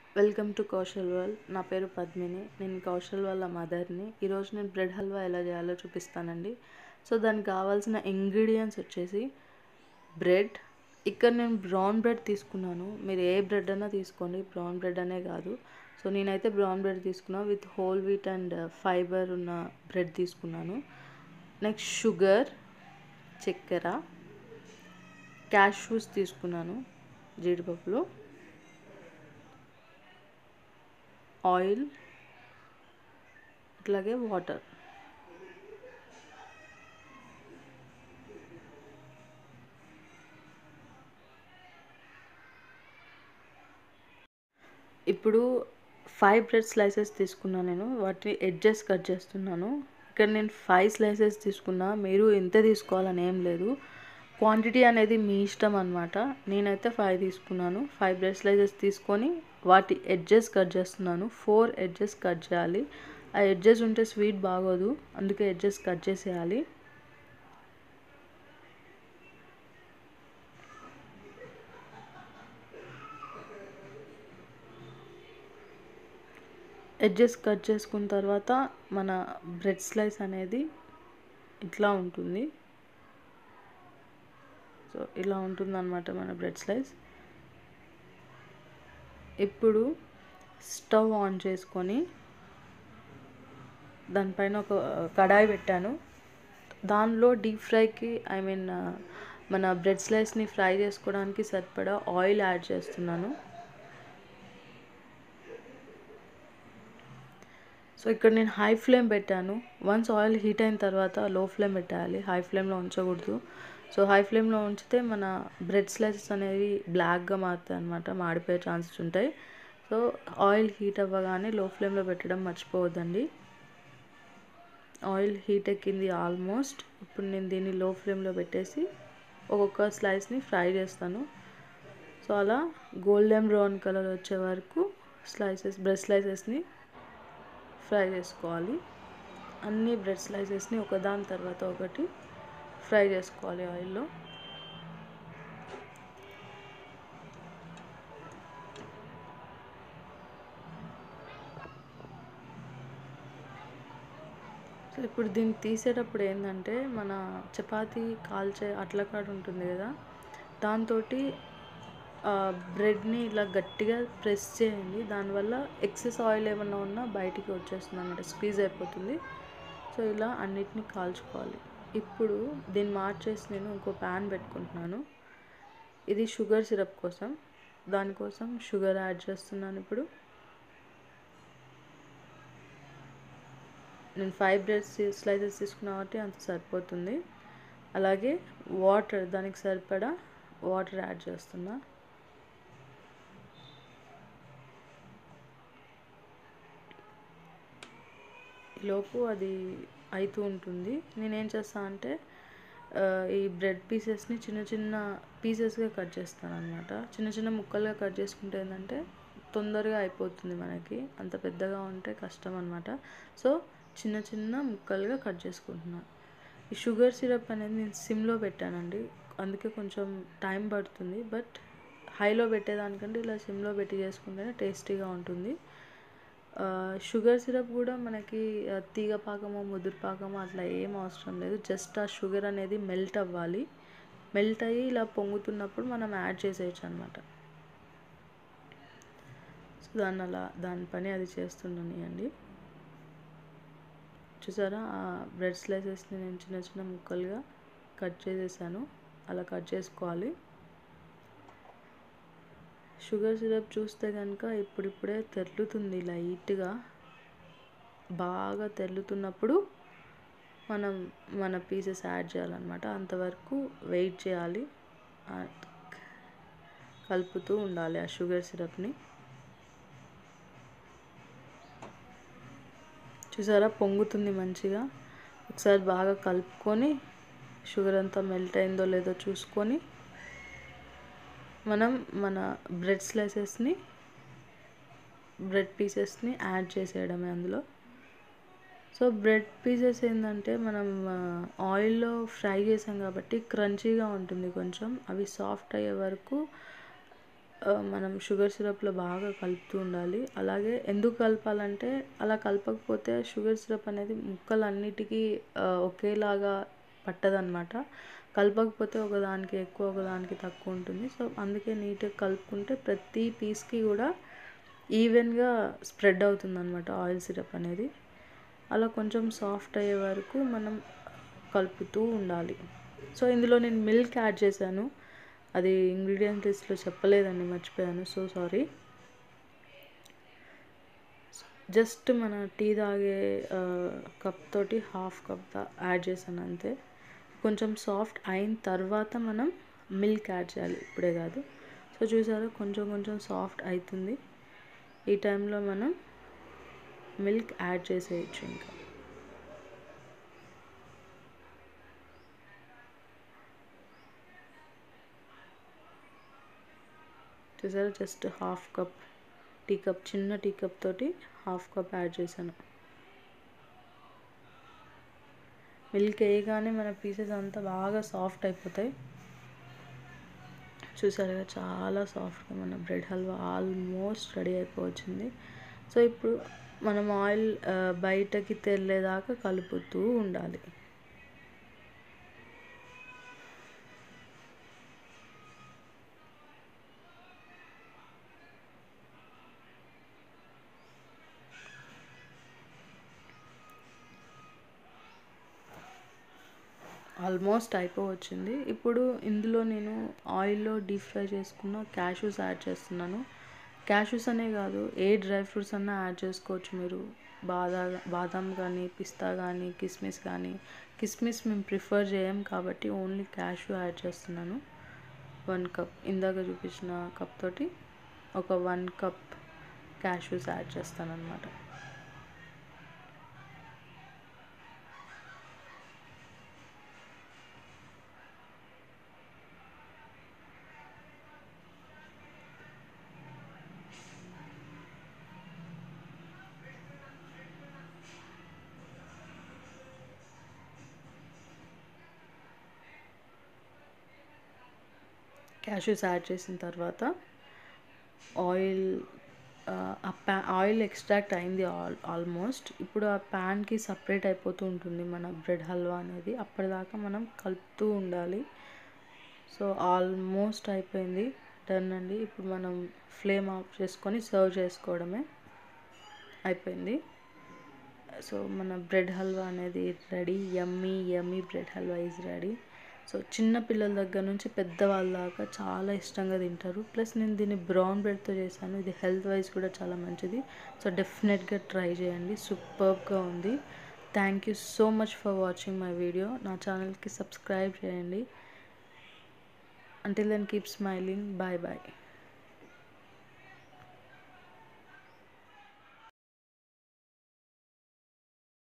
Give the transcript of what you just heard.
welcome to Kaushal world నా పేరు పద్మిని నేను కౌశల్ వాళ్ళ మదర్ని ఈరోజు నేను బ్రెడ్ హల్వా ఎలా చేయాలో చూపిస్తానండి సో దానికి కావాల్సిన ఇంగ్రీడియంట్స్ వచ్చేసి బ్రెడ్ ఇక్కడ నేను బ్రౌన్ బ్రెడ్ తీసుకున్నాను మీరు ఏ బ్రెడ్ అయినా తీసుకోండి బ్రౌన్ బ్రెడ్ అనే కాదు సో నేనైతే బ్రౌన్ బ్రెడ్ తీసుకున్నాను with whole wheat and fibre ఉన్న బ్రెడ్ తీసుకున్నాను నెక్స్ట్ షుగర్ చక్కెర క్యాష్యూస్ తీసుకున్నాను జీడిపప్పులు ఆయిల్ అట్లాగే వాటర్ ఇప్పుడు ఫైవ్ బ్రెడ్ స్లైసెస్ తీసుకున్నాను నేను వాటిని ఎడ్జెస్ కట్ చేస్తున్నాను ఇక్కడ నేను ఫైవ్ స్లైసెస్ తీసుకున్నా మీరు ఎంత తీసుకోవాలని ఏం లేదు క్వాంటిటీ అనేది మీ ఇష్టం అనమాట నేనైతే ఫైవ్ తీసుకున్నాను ఫైవ్ బ్రెడ్ స్లైసెస్ తీసుకొని వాటి ఎడ్జెస్ కట్ చేస్తున్నాను ఫోర్ ఎడ్జెస్ కట్ చేయాలి ఆ ఎడ్జెస్ ఉంటే స్వీట్ బాగోదు అందుకే ఎడ్జెస్ కట్ చేసేయాలి ఎడ్జెస్ కట్ చేసుకున్న తర్వాత మన బ్రెడ్ స్లైస్ అనేది ఇట్లా ఉంటుంది సో ఇలా ఉంటుందన్నమాట మన బ్రెడ్ స్లైస్ ఇప్పుడు స్టవ్ ఆన్ చేసుకొని దానిపైన ఒక కడాయి పెట్టాను దానిలో డీప్ ఫ్రైకి ఐ మీన్ మన బ్రెడ్ స్లైస్ని ఫ్రై చేసుకోవడానికి సరిపడా ఆయిల్ యాడ్ చేస్తున్నాను సో ఇక్కడ నేను హై ఫ్లేమ్ పెట్టాను వన్స్ ఆయిల్ హీట్ అయిన తర్వాత లో ఫ్లేమ్ పెట్టాలి హై ఫ్లేమ్లో ఉంచకూడదు సో హై ఫ్లేమ్లో ఉంచితే మన బ్రెడ్ స్లైసెస్ అనేవి బ్లాక్గా మారుతాయి అనమాట మాడిపోయే ఛాన్సెస్ ఉంటాయి సో ఆయిల్ హీట్ అవ్వగానే లో ఫ్లేమ్లో పెట్టడం మర్చిపోవద్దండి ఆయిల్ హీట్ ఎక్కింది ఆల్మోస్ట్ ఇప్పుడు నేను దీన్ని లో ఫ్లేమ్లో పెట్టేసి ఒక్కొక్క స్లైస్ని ఫ్రై చేస్తాను సో అలా గోల్డెన్ బ్రౌన్ కలర్ వచ్చే వరకు స్లైసెస్ బ్రెడ్ స్లైసెస్ని ఫ్రై చేసుకోవాలి అన్ని బ్రెడ్ స్లైసెస్ని ఒకదాని తర్వాత ఒకటి ఫ్రై చేసుకోవాలి ఆయిల్లో సో ఇప్పుడు దీన్ని తీసేటప్పుడు ఏంటంటే మన చపాతీ కాల్చే అట్లకాడు ఉంటుంది కదా దాంతో బ్రెడ్ని ఇలా గట్టిగా ప్రెస్ చేయండి దానివల్ల ఎక్సెస్ ఆయిల్ ఏమన్నా ఉన్నా బయటికి వచ్చేస్తుంది అనమాట స్క్వీజ్ అయిపోతుంది సో ఇలా అన్నిటిని కాల్చుకోవాలి ఇప్పుడు దీన్ని మార్చేసి నేను ఇంకో ప్యాన్ పెట్టుకుంటున్నాను ఇది షుగర్ సిరప్ కోసం దానికోసం షుగర్ యాడ్ చేస్తున్నాను ఇప్పుడు నేను ఫైవ్ బ్రెడ్ స్లైసెస్ తీసుకున్నా కాబట్టి అంత సరిపోతుంది అలాగే వాటర్ దానికి సరిపడా వాటర్ యాడ్ చేస్తున్నా లోపు అది అవుతూ ఉంటుంది నేనేం చేస్తా అంటే ఈ బ్రెడ్ పీసెస్ని చిన్న చిన్న పీసెస్గా కట్ చేస్తాను అనమాట చిన్న చిన్న ముక్కలుగా కట్ చేసుకుంటే ఏంటంటే తొందరగా అయిపోతుంది మనకి అంత పెద్దగా ఉంటే కష్టం అనమాట సో చిన్న చిన్న ముక్కలుగా కట్ చేసుకుంటున్నాను ఈ షుగర్ సిరప్ అనేది నేను సిమ్లో పెట్టానండి అందుకే కొంచెం టైం పడుతుంది బట్ హైలో పెట్టేదానికంటే ఇలా సిమ్లో పెట్టి చేసుకుంటేనే టేస్టీగా ఉంటుంది షుగర్ సిరప్ కూడా మనకి తీగ పాకమో ముదురు పాకమో అట్లా ఏం అవసరం లేదు జస్ట్ ఆ షుగర్ అనేది మెల్ట్ అవ్వాలి మెల్ట్ అయ్యి ఇలా పొంగుతున్నప్పుడు మనం యాడ్ చేసేయచ్చు అనమాట సో దాన్ని అలా దాని పని అది చేస్తున్నాను అండి చూసారా ఆ బ్రెడ్ స్లైసెస్ని నేను చిన్న చిన్న ముక్కలుగా కట్ చేసేసాను అలా కట్ చేసుకోవాలి షుగర్ సిరప్ చూస్తే కనుక ఇప్పుడిప్పుడే తెర్లుతుంది లైట్గా బాగా తెర్లుతున్నప్పుడు మనం మన పీసెస్ యాడ్ చేయాలన్నమాట అంతవరకు వెయిట్ చేయాలి కలుపుతూ ఉండాలి ఆ షుగర్ సిరప్ని చూసారా పొంగుతుంది మంచిగా ఒకసారి బాగా కలుపుకొని షుగర్ అంతా మెల్ట్ అయిందో లేదో చూసుకొని మనం మన బ్రెడ్ స్లైసెస్ని బ్రెడ్ పీసెస్ని యాడ్ చేసేయడమే అందులో సో బ్రెడ్ పీసెస్ ఏంటంటే మనం ఆయిల్లో ఫ్రై చేసాం కాబట్టి క్రంచీగా ఉంటుంది కొంచెం అవి సాఫ్ట్ అయ్యే వరకు ఆ, మనం షుగర్ సిరప్లో బాగా కలుపుతూ ఉండాలి అలాగే ఎందుకు కలపాలంటే అలా కలపకపోతే షుగర్ సిరప్ అనేది ముక్కలన్నిటికీ ఆ, ఒకేలాగా పట్టదనమాట కలపకపోతే ఒకదానికి ఎక్కువ ఒకదానికి తక్కువ ఉంటుంది సో అందుకే నీట్గా కలుపుకుంటే ప్రతి పీస్కి కూడా ఈవెన్గా స్ప్రెడ్ అవుతుంది అనమాట ఆయిల్ సిరప్ అనేది అలా కొంచెం సాఫ్ట్ అయ్యే వరకు మనం కలుపుతూ ఉండాలి సో ఇందులో నేను మిల్క్ యాడ్ చేశాను అది ఇంగ్రీడియంట్ లిస్ట్లో చెప్పలేదండి మర్చిపోయాను సో సారీ జస్ట్ మన టీ తాగే కప్ తోటి హాఫ్ కప్ దా యాడ్ చేశాను అంతే కొంచెం సాఫ్ట్ అయిన తర్వాత మనం మిల్క్ యాడ్ చేయాలి ఇప్పుడే కాదు సో చూసారా కొంచెం కొంచెం సాఫ్ట్ అవుతుంది ఈ టైంలో మనం మిల్క్ యాడ్ చేసేయచ్చు ఇంకా చూసారా just half cup tea cup చిన్న టీ కప్ తోటి హాఫ్ కప్ యాడ్ చేశాను మిల్క్ వేయగానే మన పీసెస్ అంతా బాగా సాఫ్ట్ అయిపోతాయి చూసారుగా చాలా సాఫ్ట్గా మన బ్రెడ్ హల్వా ఆల్మోస్ట్ రెడీ అయిపోవచ్చింది సో ఇప్పుడు మనం ఆయిల్ ఆ, బయటకి తెల్లేదాకా కలుపుతూ ఉండాలి ఆల్మోస్ట్ అయిపోవచ్చింది ఇప్పుడు ఇందులో నేను ఆయిల్లో డీప్ ఫ్రై చేసుకున్న క్యాషూస్ యాడ్ చేస్తున్నాను క్యాషూస్ అనే కాదు ఏ డ్రై ఫ్రూట్స్ అన్నా యాడ్ చేసుకోవచ్చు మీరు బాదా బాదాం కానీ పిస్తా కానీ కిస్మిస్ కానీ కిస్మిస్ మేము ప్రిఫర్ చేయం కాబట్టి ఓన్లీ క్యాషూ యాడ్ చేస్తున్నాను వన్ కప్ ఇందాక చూపించిన కప్ తోటి ఒక వన్ కప్ క్యాషూస్ యాడ్ చేస్తాను అనమాట క్యాషూస్ యాడ్ చేసిన తర్వాత ఆయిల్ ఆ ప్యా ఆయిల్ ఎక్స్ట్రాక్ట్ అయింది ఆల్ ఆల్మోస్ట్ ఇప్పుడు ఆ ప్యాన్కి సపరేట్ అయిపోతూ ఉంటుంది మన బ్రెడ్ హల్వా అనేది అప్పటిదాకా మనం కలుపుతూ ఉండాలి సో ఆల్మోస్ట్ అయిపోయింది డన్ అండి ఇప్పుడు మనం ఫ్లేమ్ ఆఫ్ చేసుకొని సర్వ్ చేసుకోవడమే అయిపోయింది సో మన బ్రెడ్ హల్వా అనేది ready yummy yummy bread halwa is ready so చిన్న పిల్లల దగ్గర నుంచి పెద్దవాళ్ళ దాకా చాలా ఇష్టంగా తింటారు ప్లస్ నేను దీన్ని బ్రౌన్ బ్రెడ్తో చేశాను ఇది హెల్త్ వైజ్ కూడా చాలా మంచిది సో డెఫినెట్గా ట్రై చేయండి సూపర్గా ఉంది thank you so much for watching my video నా ఛానల్కి సబ్స్క్రైబ్ చేయండి until then keep smiling bye bye